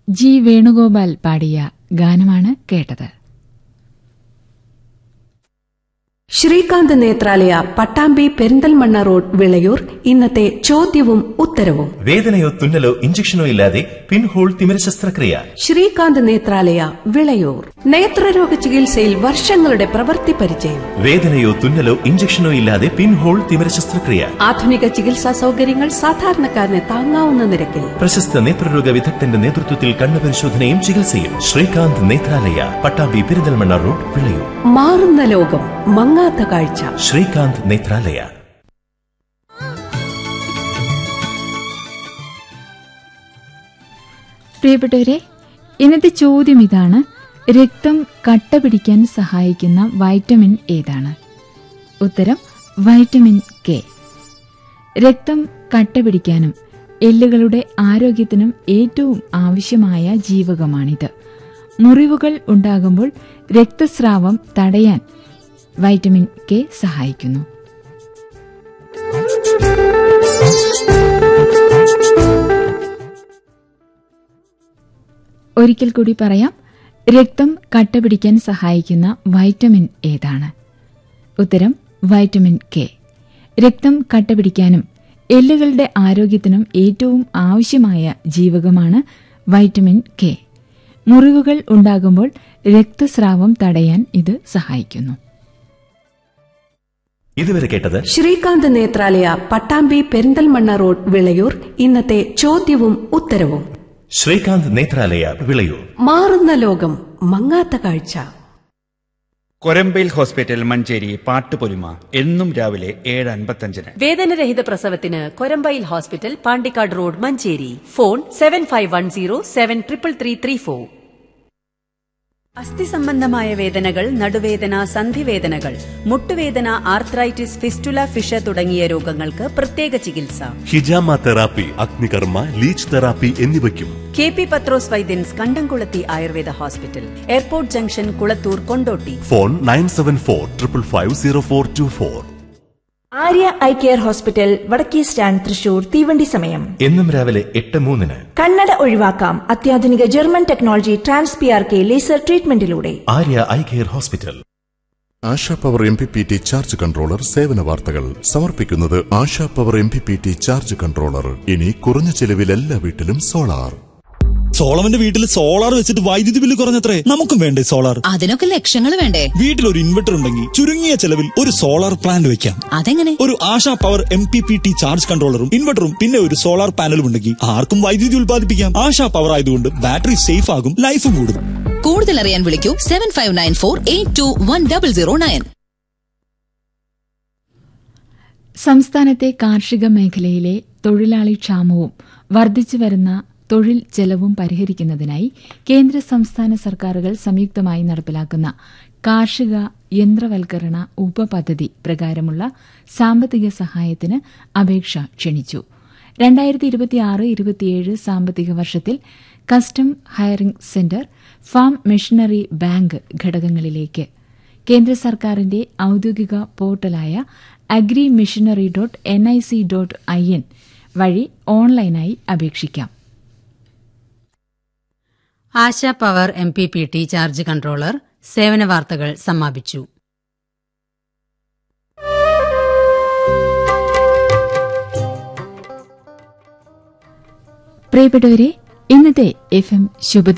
G Venugopal പാടിയ ഗാനമാണ് കേട്ടത് ശ്രീകാന്ത് നേത്രാലയ പട്ടാമ്പി പെരിന്തൽമണ്ണ റോഡ് വിളയൂർ ഇന്നത്തെ ചോദ്യവും ഉത്തരവും വേദനയോ തുന്നലോ ഇഞ്ചക്ഷനോ ഇല്ലാതെ പിൻഹോൾ തിമിര ശസ്ത്രക്രിയ ശ്രീകാന്ത് നേത്രാലയ വിളയൂർ നേത്രരോഗ ചികിത്സയിൽ വർഷങ്ങളുടെ പ്രവൃത്തി പരിചയം വേദനയോ തുന്നലോ ഇഞ്ചക്ഷനോ ഇല്ലാതെ പിൻഹോൾ തിമിര ശസ്ത്രക്രിയ ആധുനിക ചികിത്സാ സൗകര്യങ്ങൾ സാധാരണക്കാരന് താങ്ങാവുന്ന നിരക്കിൽ പ്രശസ്ത നേത്രരോഗ വിദഗ്ധന്റെ നേതൃത്വത്തിൽ കണ്ണു പരിശോധനയും ചികിത്സയും ശ്രീകാന്ത് നേത്രാലയ പട്ടാമ്പി പെരിന്തൽമണ്ണ റോഡ് വിളയൂർ മാറുന്ന ലോകം മങ്ങാത്ത കാഴ്ച ശ്രീകാന്ത് നേത്രാലയ പ്രിയപ്പെട്ടവരെ ഇന്നത്തെ ചോദ്യം ഇതാണ് രക്തം കട്ട പിടിക്കാൻ സഹായിക്കുന്ന വൈറ്റമിൻ ഏതാണ് ഉത്തരം വൈറ്റമിൻ കെ രക്തം കട്ട പിടിക്കാനും എല്ലുകളുടെ ആരോഗ്യത്തിനും ഏറ്റവും ആവശ്യമായ ജീവകമാണിത് മുറിവുകൾ ഉണ്ടാകുമ്പോൾ രക്തസ്രാവം തടയാൻ വൈറ്റമിൻ കെ സഹായിക്കുന്നു ഒരിക്കൽ കൂടി പറയാം രക്തം കട്ട പിടിക്കാൻ സഹായിക്കുന്ന വൈറ്റമിൻ ഏതാണ് ഉത്തരം വൈറ്റമിൻ കെ രക്തം കട്ട പിടിക്കാനും എല്ലുകളുടെ ആരോഗ്യത്തിനും ഏറ്റവും ആവശ്യമായ ജീവകമാണ് വൈറ്റമിൻ കെ മുറിവുകൾ ഉണ്ടാകുമ്പോൾ രക്തസ്രാവം തടയാൻ ഇത് സഹായിക്കുന്നു ഇതുവരെ കേട്ടത് ശ്രീകാന്ത് നേത്രാലയ പട്ടാമ്പി പെരിന്തൽമണ്ണ റോഡ് വിളയൂർ ഇന്നത്തെ ചോദ്യവും ഉത്തരവും ശ്രീകാന്ത് നേത്രാലയ വിളയൂർ മാറുന്ന ലോകം മങ്ങാത്ത കാഴ്ച കൊരമ്പയിൽ ഹോസ്പിറ്റൽ മഞ്ചേരി പാട്ടുപൊലിമ എന്നും രാവിലെ ഏഴ് അൻപത്തഞ്ചിന് വേദനരഹിത പ്രസവത്തിന് Korambayil hospital Pandikkad road Manjeri phone seven five one zero seven triple three three four അസ്ഥി സംബന്ധമായ വേദനകൾ നടുവേദന സന്ധിവേദനകൾ മുട്ടുവേദന ആർത്രൈറ്റിസ് ഫിസ്റ്റുല ഫിഷ തുടങ്ങിയ രോഗങ്ങൾക്ക് പ്രത്യേക ചികിത്സ ഹിജാമ തെറാപ്പി അഗ്നികർമ്മ ലീച്ച് തെറാപ്പി എന്നിവയ്ക്കും K P Pathros Vaidyans Kandamkulathi Ayurveda hospital airport junction Kulathur Kondotty phone nine seven four triple five zero four two four Arya eye care hospital വടക്കേ സ്റ്റാൻഡ് തൃശൂർ തീവണ്ടി സമയം എന്നും രാവിലെ എട്ട് മൂന്നിന് കണ്ണട ഒഴിവാക്കാം അത്യാധുനിക German technology trans P R K laser ട്രീറ്റ്മെന്റിലൂടെ Arya eye care hospital Asha power M P P T charge controller സേവന വാർത്തകൾ സമർപ്പിക്കുന്നത് ASHA power M P P T charge controller ഇനി കുറഞ്ഞ ചെലവിൽ എല്ലാ വീട്ടിലും സോളാർ സോളവന്റെ വീട്ടിൽ സോളാർ വെച്ചിട്ട് വൈദ്യുതി ബില്ല് കുറഞ്ഞത്രേ നമുക്കും വേണ്ടേ സോളാർ അതിനൊക്കെ ലക്ഷങ്ങൾ വേണ്ടേ വീട്ടിൽ ഒരു ഇൻവെർട്ടർ ഉണ്ടെങ്കിൽ ചുരുങ്ങിയ ചെലവിൽ ഒരു സോളാർ പ്ലാന്റ് വെക്കാം അതെങ്ങനെ ഒരു Asha power M P P T charge കൺട്രോളറും ഇൻവെർട്ടറും പിന്നെ ഒരു സോളാർ പാനലും ഉണ്ടെങ്കിൽ ആർക്കും വൈദ്യുതി ഉൽപ്പാദിപ്പിക്കാം ആശാ പവർ ആയതുകൊണ്ട് ബാറ്ററി സേഫ് ആകും ലൈഫും കൂടും കൂടുതൽ അറിയാൻ വിളിക്കൂ seven five nine four eight two one double zero nine സംസ്ഥാനത്തെ കാർഷിക മേഖലയിലെ തൊഴിലാളി ക്ഷാമവും വർദ്ധിച്ചു വരുന്ന തൊഴിൽ ചെലവും പരിഹരിക്കുന്നതിനായി കേന്ദ്ര സംസ്ഥാന സർക്കാരുകൾ സംയുക്തമായി നടപ്പിലാക്കുന്ന കാർഷിക യന്ത്രവൽക്കരണ ഉപപദ്ധതി പ്രകാരമുള്ള സാമ്പത്തിക സഹായത്തിന് അപേക്ഷ ക്ഷണിച്ചു രണ്ടായിരത്തി ഇരുപത്തിയാറ് ഇരുപത്തിയേഴ് സാമ്പത്തിക വർഷത്തിൽ custom hiring centre farm machinery bank ഘടകങ്ങളിലേക്ക് കേന്ദ്ര സർക്കാരിന്റെ ഔദ്യോഗിക പോർട്ടലായ agri machinery dot N I C dot I N വഴി ഓൺലൈനായി അപേക്ഷിക്കാം Asha power M P P T charge controller സേവന വാർത്തകൾ സമാപിച്ചു പ്രിയപ്പെട്ടവരെ ഇന്നത്തെ എഫ് എം ശുഭ